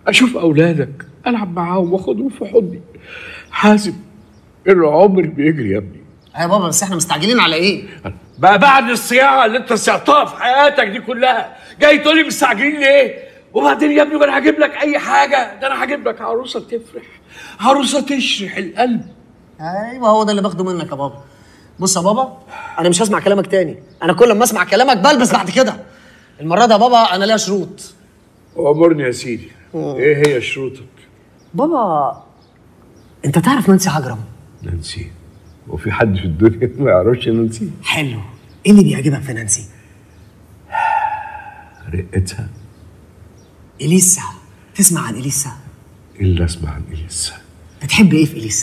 اشوف اولادك العب معاهم واخدهم في حضني حازم العمر بيجري يا ابني يا بابا بس احنا مستعجلين على ايه بقى بعد الصياعه اللي انت صيعتها في حياتك دي كلها جاي تقول لي مستعجلين ليه؟ وبعدين يا ابني ما انا هجيب لك اي حاجه ده انا هجيب لك عروسه تفرح عروسه تشرح القلب ايوه هو ده اللي باخده منك يا بابا بص يا بابا انا مش هسمع كلامك تاني انا كل ما اسمع كلامك بلبس بعد كده المره دي يا بابا انا ليا شروط امرني يا سيدي ايه هي شروطك؟ بابا انت تعرف نانسي عجرم نانسي وفي حد في الدنيا ما يعرفش نانسي حلو ايه اللي بيعجبك في نانسي رقتها اليسا تسمع عن اليسا الا اسمع عن اليسا بتحب ايه في اليسا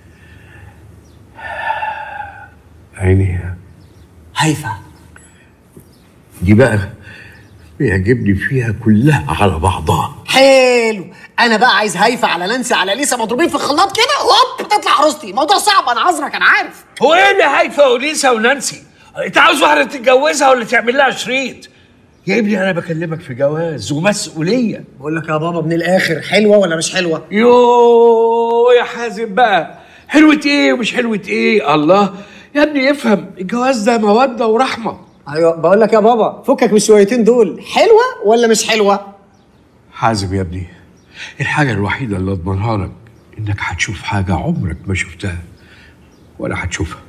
عينيها هيفا دي بقى بيعجبني فيها كلها على بعضها حلو انا بقى عايز هيفا على نانسي على اليسا مضروبين في الخلاط كده هوب تطلع عروستي موضوع صعب انا عذرك انا عارف هو ايه اللي هيفا وليسا ونانسي؟ انت عاوز واحده تتجوزها ولا تعمل لها شريط؟ يا ابني انا بكلمك في جواز ومسؤوليه بقول لك يا بابا من الاخر حلوه ولا مش حلوه يوه يا حازم بقى حلوة ايه ومش حلوة ايه الله يا ابني افهم الجواز ده مودة ورحمة ايوه بقول لك يا بابا فكك من الشويتين دول حلوه ولا مش حلوه حازم يا ابني الحاجة الوحيدة اللي اضمنها لك انك هتشوف حاجة عمرك ما شفتها ولا هتشوفها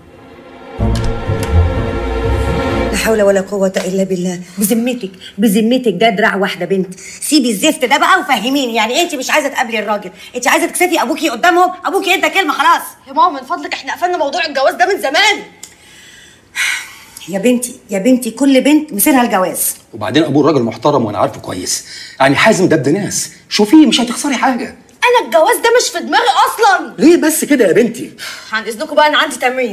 لا حول ولا قوة إلا بالله بذمتك بذمتك ده دراع واحدة بنت سيبي الزفت ده بقى وفهميني يعني انت مش عايزة تقابلي الراجل انت عايزة تكسفي ابوكي قدامهم ابوكي انت كلمة خلاص يا ماما من فضلك احنا قفلنا موضوع الجواز ده من زمان يا بنتي يا بنتي كل بنت مسيرها الجواز وبعدين ابوه راجل محترم وانا عارفه كويس يعني حازم ده ابن ناس شوفيه مش هتخسري حاجه انا الجواز ده مش في دماغي اصلا ليه بس كده يا بنتي عن اذنكم بقى انا عندي تمرين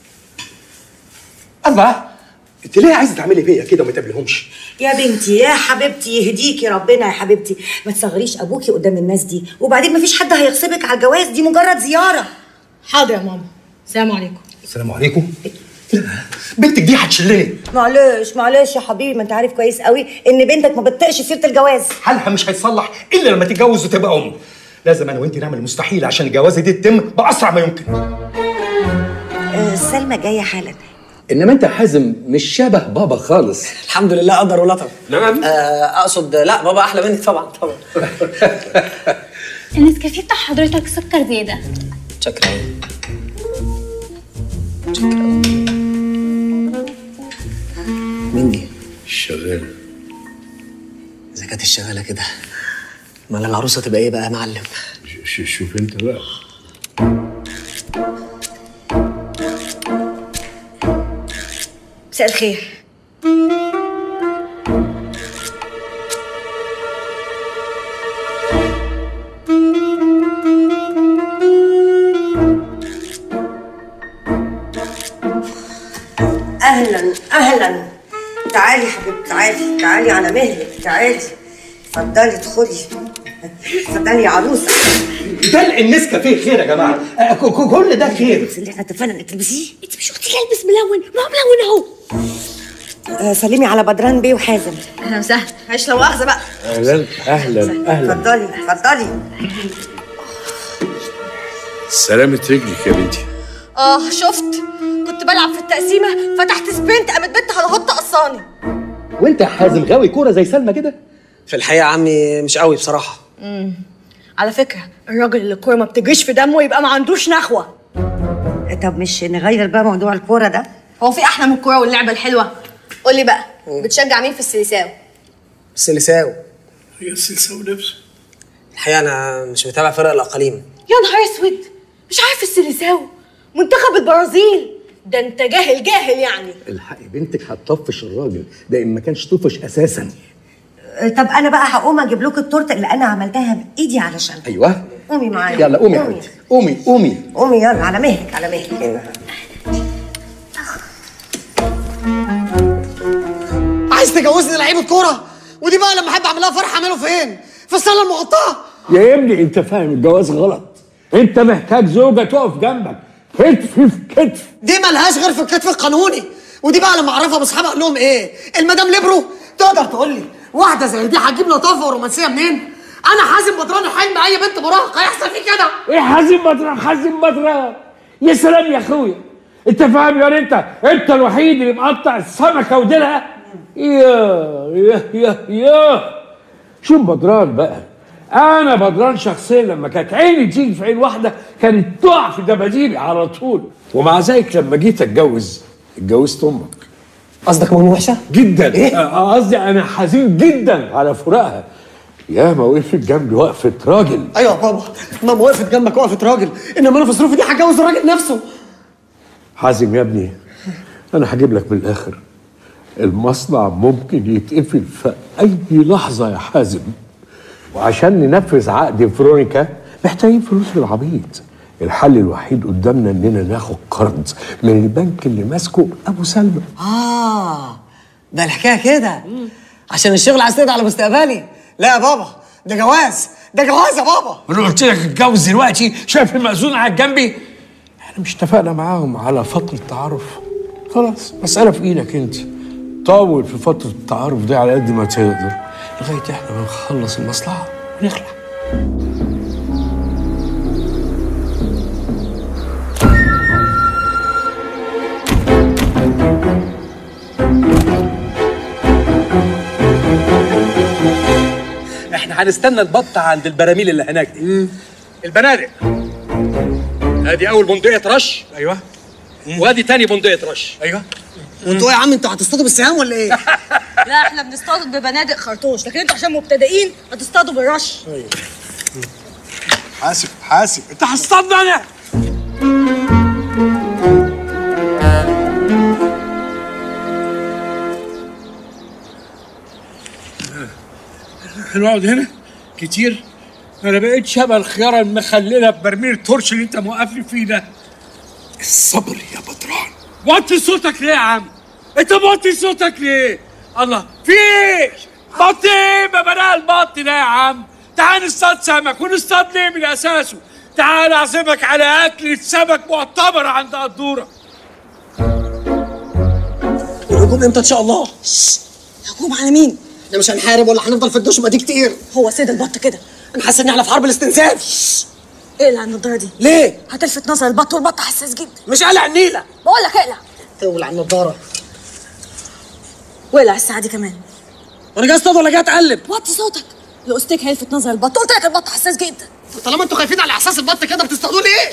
الله انت ليه عايزه تعملي فيا كده وما تقابلهمش يا بنتي يا حبيبتي يهديكي ربنا يا حبيبتي ما تصغريش ابوكي قدام الناس دي وبعدين ما فيش حد هيغصبك على الجواز دي مجرد زيارة حاضر يا ماما السلام عليكم السلام عليكم لا بنتك دي هتشلني معلش معلش يا حبيبي ما انت عارف كويس قوي ان بنتك ما بتطقش سيرة الجواز حالها مش هيتصلح الا لما تتجوز وتبقى ام لازم انا وانت نعمل المستحيل عشان الجوازه دي تتم باسرع ما يمكن آه سلمى جاية حالا انما انت يا حازم مش شبه بابا خالص الحمد لله قدر ولطف نعم آه اقصد لا بابا احلى مني طبعا طبعا النسكافيه بتاع حضرتك سكر زيادة شكرا مين دي؟ الشغالة اذا كانت الشغاله كده امال العروسه تبقى ايه بقى يا معلم؟ ش- شوف انت بقى مساء الخير اهلا اهلا تعالي يا حبيبتي تعالي تعالي على مهلك تعالي اتفضلي ادخلي اتفضلي يا عروسه ده النسكافيه خير يا جماعه آه، ك- ك- كل ده خير بس اللي احنا اتفقنا انك تلبسيه انت مش قلتي لي البس ملون ما هو ملون اهو آه سلمي على بدران بيه وحازم اهلا وسهلا معلش لو مؤاخذه بقى اهلا اهلا اهلا اتفضلي اتفضلي سلامة رجلك يا بنتي اه شفت كنت بلعب في التقسيمه فتحت سبرنت قامت بنت على هوت قصاني وانت يا حازم غاوي كوره زي سلمى كده في الحقيقه يا عمي مش قوي بصراحه على فكره الراجل اللي الكوره ما بتجريش في دمه يبقى ما عندوش نخوه طب مش نغير بقى موضوع الكوره ده هو في احلى من الكوره واللعبه الحلوه قول لي بقى بتشجع مين في السيساو السلساو هي السلسلة نفسه الحقيقه انا مش متابع فرق الاقاليم يا نهار اسود مش عارف السيساو منتخب البرازيل ده انت جاهل جاهل يعني الحقي بنتك هتطفش الراجل ده ان ما كانش طفش اساسا آه، طب انا بقى هقوم اجيب لكم التورته اللي انا عملتها بايدي علشان ايوه قومي معايا يلا قومي يا حبيبتي قومي قومي قومي يلا على مهلك على مهلك عايز تجوزني لعيبه كوره ودي بقى لما احب اعمل لها فرح اعمله فين؟ في الصاله المغطاه يا ابني انت فاهم الجواز غلط انت محتاج زوجة تقف جنبك كتف في كتف دي ملهاش غير في الكتف القانوني ودي بقى لما اعرفها باصحابها اقول لهم ايه؟ المدام ليبرو تقدر تقول لي واحده زي دي هتجيب لطافه ورومانسيه منين؟ انا حازم بدران الحلم اي بنت مراهقه هيحصل فيه كده ايه حازم بدران حازم بدران يا سلام يا اخويا انت فاهم يا انت انت الوحيد اللي مقطع السمكه وديلها يا يا يا يا شوف بدران بقى انا بدران شخصيا لما كانت عيني تيجي في عين واحده كانت تقع في دباديبي على طول ومع ذلك لما جيت اتجوز اتجوزت امك قصدك ماما وحشه جدا آه، قصدي انا حزين جدا على فراقها يا ما وقفت جنبي وقفه راجل ايوه يا بابا ماما وقفت جنبك وقفت راجل انما انا في ظروفي دي هتجوز الراجل نفسه حازم يا ابني انا هجيب لك من الاخر المصنع ممكن يتقفل في اي لحظه يا حازم وعشان ننفذ عقد فرونيكا محتاجين فلوس بالعبيط الحل الوحيد قدامنا اننا ناخد قرض من البنك اللي ماسكه ابو سلمى اه ده الحكايه كده عشان الشغل عايز تقضي على مستقبلي لا يا بابا ده جواز ده جواز يا بابا انا قلت لك اتجوز دلوقتي شايف المأذون قاعد جنبي احنا مش اتفقنا معاهم على فترة تعارف خلاص مسألة في ايدك انت طول في فترة التعارف دي على قد ما تقدر لغاية احنا ما نخلص المصلحة ونخلع احنا هنستنى البط عند البراميل اللي هناك دي البنادق ادي اول بندقيه رش ايوه وادي تاني بندقيه رش ايوه وانتوا ايه يا عم انتوا هتصطادوا بالسهام ولا ايه؟ لا احنا بنصطاد ببنادق خرطوش لكن انتوا عشان مبتدئين هتصطادوا بالرش حاسب حاسب انت هتصطادني انا هنقعد هنا كتير انا بقيت شبه الخياره المخلله ببرميل التورش اللي انت موقفني فيه ده الصبر يا بدران وطي صوتك ليه يا عم انت موطي صوتك ليه الله في ايه بط ايه ما بلاها البط ده يا عم تعال نصطاد سمك ونصطاد ليه من اساسه تعال اعزمك على اكلة سمك معتبرة عند قدورة الهجوم امتى ان شاء الله؟ هجوم على مين؟ احنا مش هنحارب ولا هنفضل في الدشمه دي كتير هو سيد البط كده انا حاسس ان احنا في حرب الاستنزاف اقلع النضاره دي ليه؟ هتلفت نظر البط والبط حساس جدا مش قلع النيله بقول لك اقلع اولع النضاره واقلع الساعه دي كمان وانا جاي اصطاد ولا جاي اتقلب؟ وطي صوتك الاستيك هيلفت نظر البط قلت لك البط حساس جدا طالما انتوا خايفين على احساس البط كده بتصطادوا ليه؟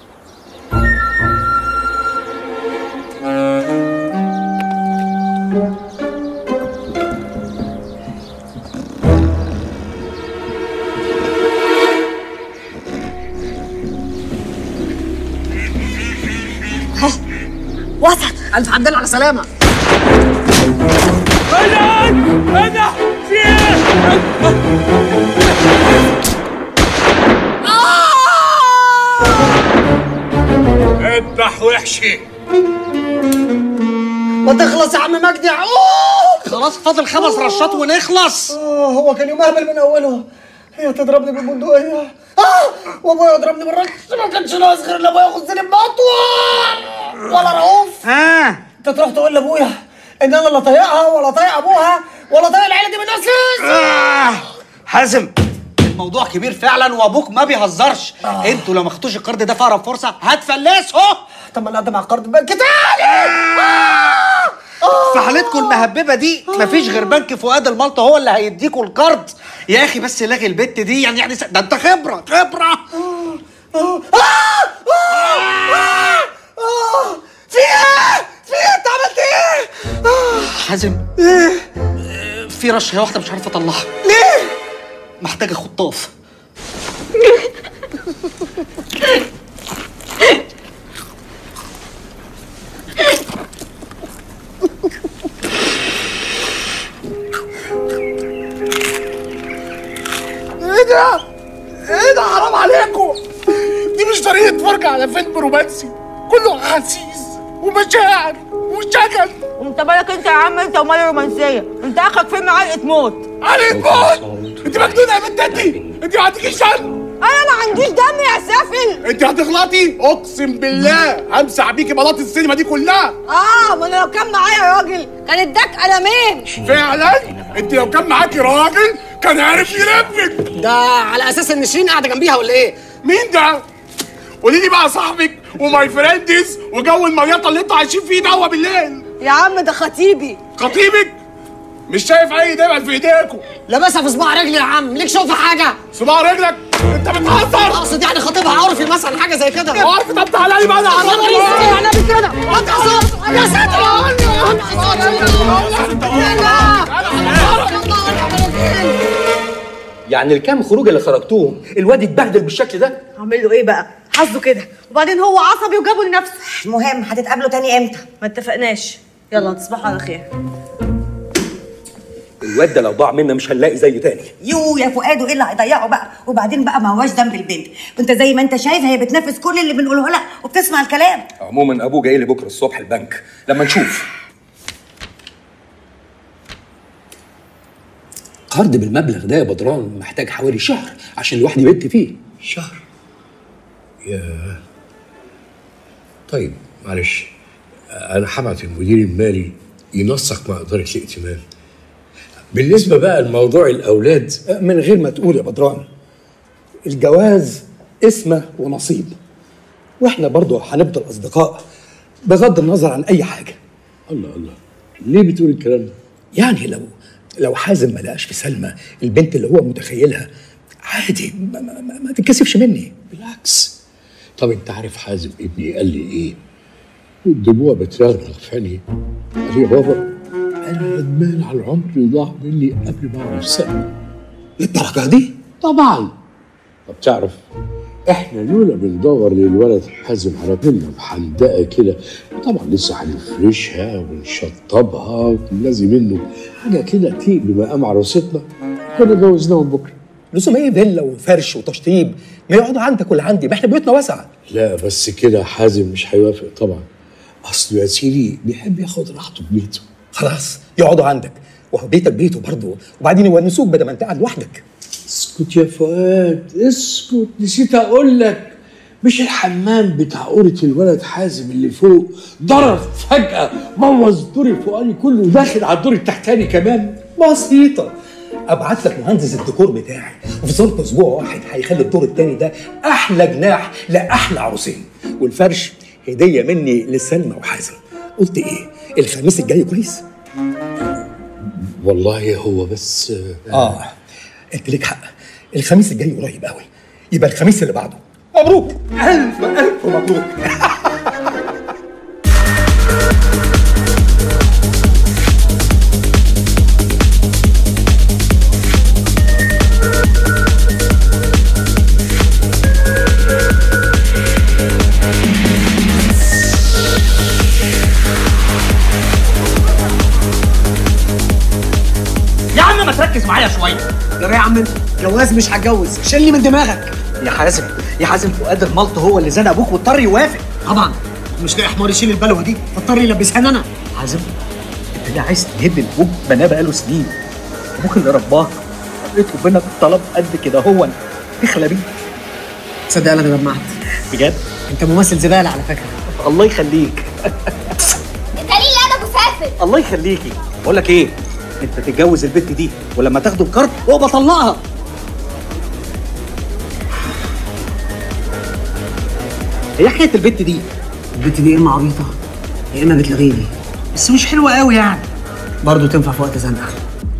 وسط الف حمد لله على سلامه انا انا في ايه اذبح وحشي ما تخلص يا عم مجدي عقوب خلاص فاضل خمس رشات ونخلص اه هو كان يوم اهبل من اوله هي تضربني بالبندقية اه وابويا يضربني بالرش ما كانش ناقص غير ان ابويا ياخدني بمطوة ولا رؤوف اه انت تروح تقول لابويا ان انا لا طايقها ولا طايق ابوها ولا طايق العيله دي من اساس حازم الموضوع كبير فعلا وابوك ما بيهزرش انتوا لو ما خدتوش القرض ده في اقرب فرصه هتفلسوا طب ما نقدم على القرض البنك تاني في حالتكم المهببه دي مفيش غير بنك فؤاد المالطه هو اللي هيديكوا القرض يا اخي بس لاغي البت دي يعني يعني س- ده انت خبره خبره في ايه؟ في ايه انت عملت ايه؟ حازم ايه في رشه واحده مش عارف اطلعها ليه؟ محتاجه خطاف ايه ده؟ ايه ده حرام عليكم دي مش طريقة فرجة على فيلم رومانسي كله احاسيس ومشاعر وشجن انت بالك انت يا عم انت ومال الرومانسيه انت اخرك فيلم علقه موت عليك موت انت مجنونة يا بنت انت انت ما عندكيش دم انا ما عنديش دم يا سافل انت هتغلطي اقسم بالله همسح بيكي بلاط السينما دي كلها اه ما انا لو كان معايا راجل كان اداك قلمين فعلا انت لو كان معاكي راجل كان عارف يربك ده على اساس ان شيرين قاعده جنبيها ولا ايه مين ده؟ قولي لي بقى صاحبك وماي فريندز وجو المياطه اللي انتوا عايشين فيه ده هو بالليل يا عم ده خطيبي خطيبك مش شايف اي دبل في ايديكم لابسها في صباع رجلي يا عم ليك شوف حاجه صباع رجلك انت بتهزر اقصد يعني خطيبها عرفي مثلا حاجه زي كده عارف طب تعالى لي بقى انا عرفني يا نبي كده ما تهزرش يا ساتر يعني الكام خروج اللي خرجتوهم الواد اتبهدل بالشكل ده اعمل له ايه بقى حظه كده وبعدين هو عصبي وجابه لنفسه المهم هتتقابلوا تاني امتى ما اتفقناش يلا تصبحوا على خير الواد ده لو ضاع منا مش هنلاقي زيه تاني يو يا فؤاد وايه اللي هيضيعه بقى وبعدين بقى ما هواش ذنب البنت وانت زي ما انت شايف هي بتنفذ كل اللي بنقوله لها وبتسمع الكلام عموما ابوه جاي لي بكره الصبح البنك لما نشوف قرض بالمبلغ ده يا بدران محتاج حوالي شهر عشان الواحد يبت فيه شهر يا طيب معلش انا هبعت المدير المالي ينسق مع اداره الائتمان بالنسبه بقى لموضوع الاولاد من غير ما تقول يا بدران الجواز اسمه ونصيب واحنا برضو هنفضل اصدقاء بغض النظر عن اي حاجه الله الله ليه بتقول الكلام ده يعني لو لو حازم ما لقاش في سلمى البنت اللي هو متخيلها عادي ما, ما, ما, ما تتكسفش مني بالعكس طب انت عارف حازم ابني قال لي ايه والدموع بترغرغ في عيني قال لي يا بابا انا ندمان على العمر اللي ضاع مني قبل ما اعرف سلمى للدرجه دي طبعا طب تعرف احنا لولا بندور للولد حازم على فيلا محندقه كده طبعا لسه هنفرشها ونشطبها ونلازم منه حاجه كده تليق بمقام عروستنا كنا جوزناهم بكره لزوم ايه فيلا وفرش وتشطيب ما يقعدوا عندك ولا عندي ما احنا بيوتنا واسعه لا بس كده حازم مش هيوافق طبعا اصله يا سيدي بيحب ياخد راحته في بيته خلاص يقعدوا عندك وهو بيتك بيته برضه وبعدين يونسوك بدل ما انت قاعد لوحدك اسكت يا فؤاد اسكت نسيت اقول لك مش الحمام بتاع قورة الولد حازم اللي فوق ضرب فجأة بوظ الدور الفوقاني كله وداخل على الدور التحتاني كمان بسيطه ابعت لك مهندس الديكور بتاعي وفي ظرف اسبوع واحد هيخلي الدور التاني ده احلى جناح لاحلى عروسين والفرش هديه مني لسلمى وحازم قلت ايه الخميس الجاي كويس والله هو بس اه انت ليك حق الخميس الجاي قريب قوي يبقى الخميس اللي بعده مبروك الف الف مبروك يا عم ما تركز معايا شويه يا يا عم انت جواز مش هتجوز شيلني من دماغك يا حازم يا حازم فؤاد الملط هو اللي زنق ابوك واضطر يوافق طبعا مش لاقي حمار يشيل البلوه دي فاضطر يلبسها انا حازم انت ليه عايز تهد لابوك بناه بقاله سنين ابوك اللي رباك يطلب منك طلب قد كده هو تخلى بيه تصدق انا جمعت بجد انت ممثل زباله على فكره الله يخليك دليل ادب وسافر الله يخليكي بقول لك ايه انت تتجوز البت دي ولما تاخدوا الكارت هو بطلقها هي حكايه البت دي البنت دي يا اما عبيطه يا اما بتلغيني بس مش حلوه قوي يعني برضه تنفع في وقت زنقه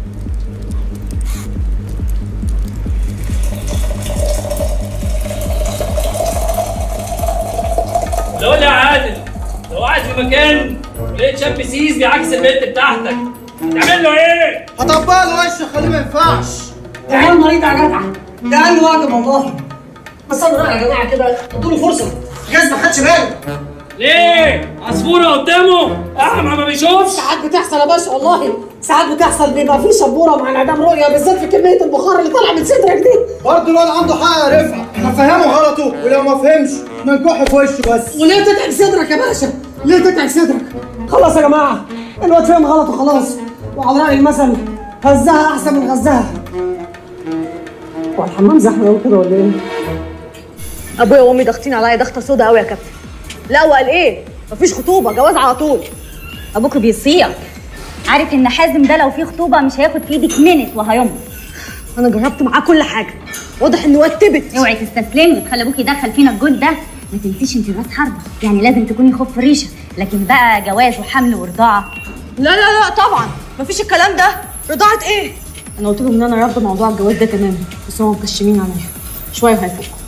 لو يا عادل لو قاعد في مكان ولقيت شاب سيس بيعكس البنت بتاعتك تعمل له ايه؟ هطبق له وشه خليه ما ينفعش ده عيل مريض يا جدع ده قال واجب والله بس انا رايي يا جماعه كده ادوا له فرصه جاز ما خدش باله ليه؟ عصفورة قدامه أعمى ما بيشوفش ساعات بتحصل يا باشا والله ساعات بتحصل بيبقى في شبوره مع انعدام رؤيه بالذات في كميه البخار اللي طالع من صدرك دي برضه الواد عنده حق يا رفعت هفهمه غلطه ولو ما فهمش ننكحه في وشه بس وليه تتعب صدرك يا باشا؟ ليه تتعب صدرك؟ خلاص يا جماعه الواد فهم غلط وخلاص وعلى راي المثل هزها احسن من غزها هو الحمام زحمه قوي كده ولا ايه؟ ابويا وامي ضاغطين عليا ضغطه سودا قوي يا كابتن لا وقال ايه؟ مفيش خطوبه جواز على طول ابوك بيصيع عارف ان حازم ده لو في خطوبه مش هياخد في ايدك منت وهيمضي انا جربت معاه كل حاجه واضح انه وتبت اوعي تستسلمي تخلي ابوكي يدخل فينا الجول ده ما تنسيش انت راس حربه يعني لازم تكوني خف ريشه لكن بقى جواز وحمل ورضاعه لا لا لا طبعا مفيش الكلام ده رضاعة ايه انا قلت لهم ان انا رافضه موضوع الجواز ده تماما بس هم مكشمين عليا شويه وهيفوقوا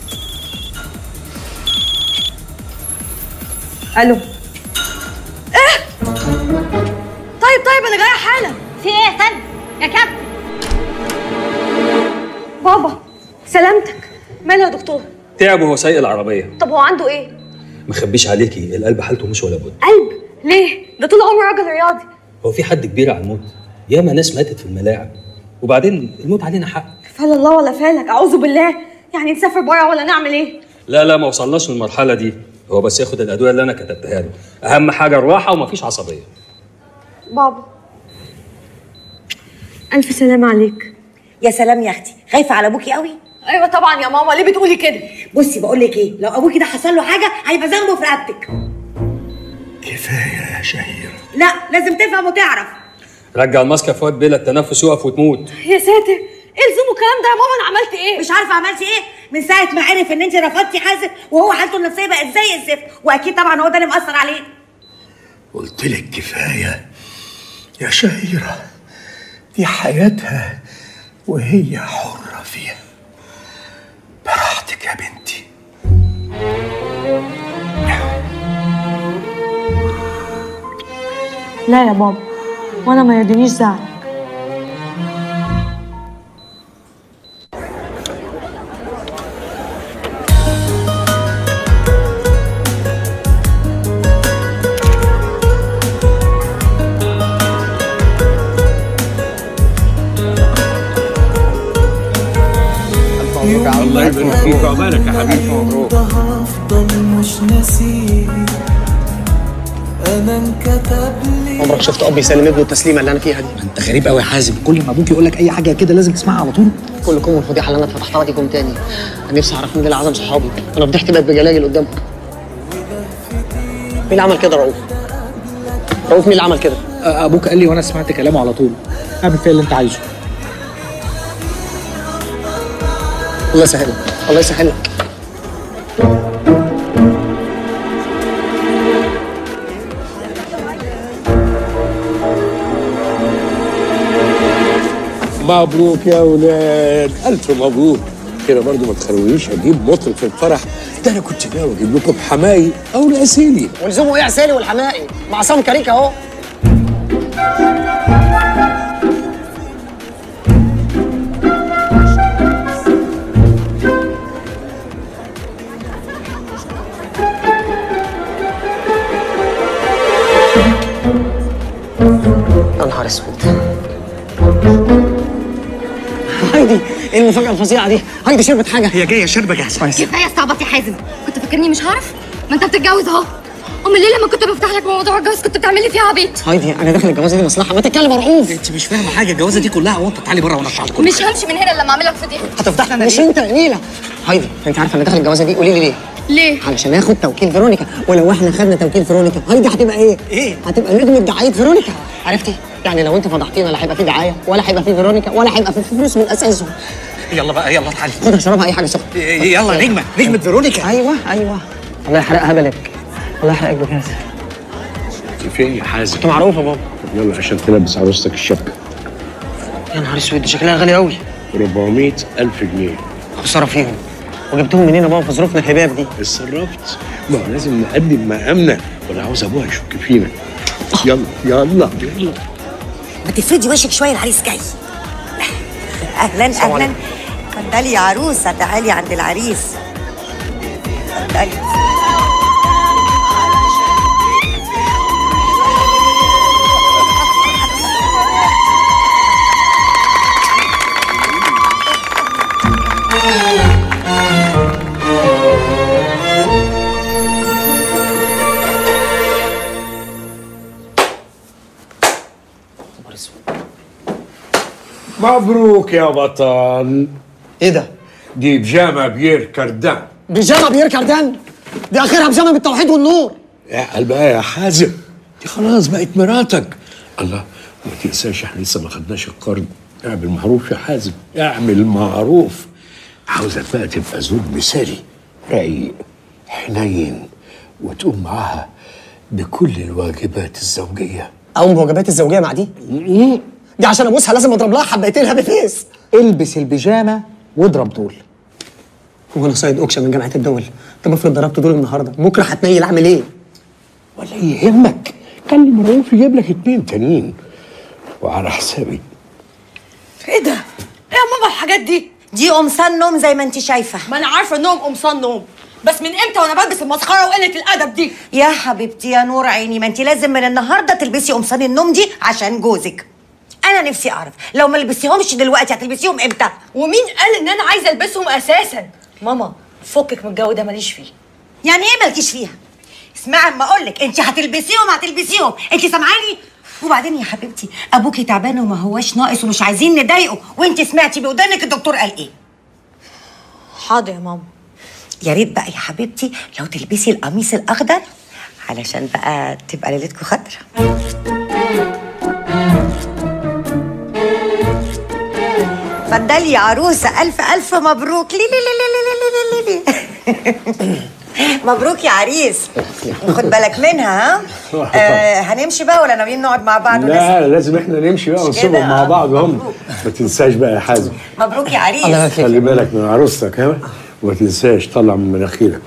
الو ايه طيب طيب انا جايه حالا في ايه يا سلمى يا كابتن بابا سلامتك ماله يا دكتور تعب وهو سايق العربيه طب هو عنده ايه مخبيش عليكي القلب حالته مش ولا بد قلب ليه ده طول عمره راجل رياضي هو في حد كبير على الموت ياما ناس ماتت في الملاعب وبعدين الموت علينا حق فال الله ولا فالك اعوذ بالله يعني نسافر بره ولا نعمل ايه لا لا ما وصلناش للمرحله دي هو بس ياخد الادويه اللي انا كتبتها له اهم حاجه الراحه ومفيش عصبيه بابا الف سلام عليك يا سلام يا اختي خايفه على ابوكي قوي ايوه طبعا يا ماما ليه بتقولي كده بصي بقول لك ايه لو ابوكي ده حصل له حاجه هيبقى ذنبه في رقبتك كفايه يا شهيره لا لازم تفهم وتعرف رجع الماسك يا فؤاد بلا التنفس يقف وتموت يا ساتر ايه لزوم الكلام ده يا ماما انا عملت ايه مش عارفه عملتي ايه من ساعه ما عرف ان انت رفضتي حازم وهو حالته النفسيه بقت زي الزفت واكيد طبعا هو ده اللي مأثر عليه قلت لك كفايه يا شهيره دي حياتها وهي حره فيها براحتك يا بنتي لا يا بابا وانا ما يرضينيش زعل الله يبارك فيك وعقبالك يا حبيبي مبروك هفضل مش ناسيك انا انكتب لي عمرك شفت اب يسلم ابنه التسليمه اللي انا فيها دي انت غريب قوي يا حازم كل ما ابوك يقول لك اي حاجه كده لازم تسمعها على طول كلكم الفضيحه اللي انا فتحتها دي كوم تاني انا نفسي اعرف مين اللي عزم صحابي انا فضحت بقت بجلاجل قدامهم مين اللي عمل كده رؤوف رؤوف مين اللي عمل كده ابوك قال لي وانا سمعت كلامه على طول اعمل فيها اللي انت عايزه الله يسهلك الله يسهلك مبروك يا ولاد الف مبروك كده برضو ما تخلونيش اجيب مطرب في الفرح ده انا كنت ناوي اجيب لكم حماي او الاسيلي ولزومه ايه عسالي والحمائي مع عصام كريك اهو يا نهار اسود هايدي ايه المفاجأة الفظيعة دي؟ هايدي شربت حاجة هي جاية شربة جاهزة كفايه استعبط يا حازم كنت فاكرني مش هعرف ما انت بتتجوز اهو امال ليه لما كنت بفتح لك موضوع الجواز كنت بتعمل لي فيها عبيط هايدي انا داخل الجوازة دي مصلحة ما تتكلم يا رؤوف انت مش فاهمه حاجه الجوازه دي كلها وانت تعالي بره وانا اشرح لك مش همشي من هنا إلا لما اعمل لك فضيحه هتفضحنا انا مش انت يا نيلة هايدي انت عارفة انا داخل الجوازة دي قولي لي ليه؟ ليه علشان اخد توكيل فيرونيكا ولو احنا خدنا توكيل فيرونيكا هايدي هتبقى ايه؟ ايه؟ هتبقى نجمة دعاية فيرونيكا عرفتي؟ يعني لو انت فضحتينا لا هيبقى في دعاية ولا هيبقى في فيرونيكا ولا هيبقى في فلوس من اساسه يلا بقى يلا تعالي خد اشربها اي حاجة سخنة يلا نجمه نجمه فيرونيكا ايوه ايوه الله يحرقها بالك الله يحرقك بكاس انت فين يا حازم انت معروفة بابا يلا عشان تلبس عروستك الشبكه يا نهار اسود دي شكلها غالي قوي 400 الف جنيه خسارة فيهم وجبتهم منين يا بابا في ظروفنا الهباب دي اتصرفت ما هو لازم نقدم مقامنا ولا عاوز ابوها يشك فينا يلا يلا يلا ما تفردي وشك شويه العريس جاي اهلا السلام اهلا عليكم. اتفضلي يا عروسه تعالي عند العريس اتفضلي مبروك يا بطل ايه ده؟ دي بيجامه بيير كاردان بيجامة بيير كاردان دي اخرها بيجامة بالتوحيد والنور اعقل بقى يا حازم دي خلاص بقت مراتك الله ما تنساش احنا لسه ما خدناش القرض اعمل معروف يا حازم اعمل معروف عاوزك بقى تبقى زوج مثالي رقيق حنين وتقوم معاها بكل الواجبات الزوجيه اقوم بواجبات الزوجيه مع دي دي عشان ابوسها لازم اضرب لها حبيتين هابي فيس البس البيجامه واضرب دول هو انا صيد اوكشا من جامعه الدول طب افرض ضربت دول النهارده بكره هتنيل اعمل ايه؟ ولا يهمك كلم رؤوف يجيب لك اتنين تانيين وعلى حسابي ايه ده؟ ايه يا ماما الحاجات دي؟ دي قمصان نوم زي ما انت شايفه ما انا عارفه انهم قمصان نوم بس من امتى وانا بلبس المسخره وقله الادب دي؟ يا حبيبتي يا نور عيني ما انت لازم من النهارده تلبسي قمصان النوم دي عشان جوزك انا نفسي اعرف لو ما لبستيهمش دلوقتي هتلبسيهم امتى ومين قال ان انا عايزه البسهم اساسا؟ ماما فكك من الجو ده ماليش فيه يعني ايه مالكيش فيها اسمعي اما اقول لك انت هتلبسيهم هتلبسيهم انت سامعاني وبعدين يا حبيبتي ابوكي تعبان وما هواش ناقص ومش عايزين نضايقه وانت سمعتي بودانك الدكتور قال ايه حاضر يا ماما يا ريت بقى يا حبيبتي لو تلبسي القميص الاخضر علشان بقى تبقى ليلتكم خضرا اتفضلي يا عروسه الف الف مبروك لي لي لي لي لي لي لي لي مبروك يا عريس خد بالك منها ها آه هنمشي بقى ولا ناويين نقعد مع بعض ونسمع لا لازم احنا نمشي بقى مش ونسيبهم كده، مع آه. بعض هم ما تنساش بقى يا حازم مبروك يا عريس خلي بالك من عروستك ها وما تنساش طلع من مناخيرك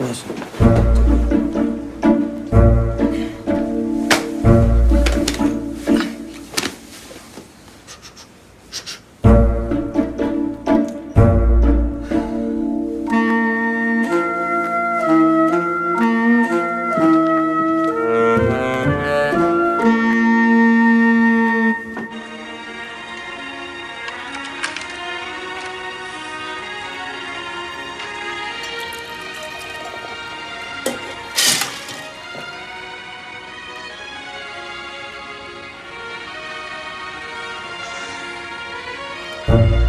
thank you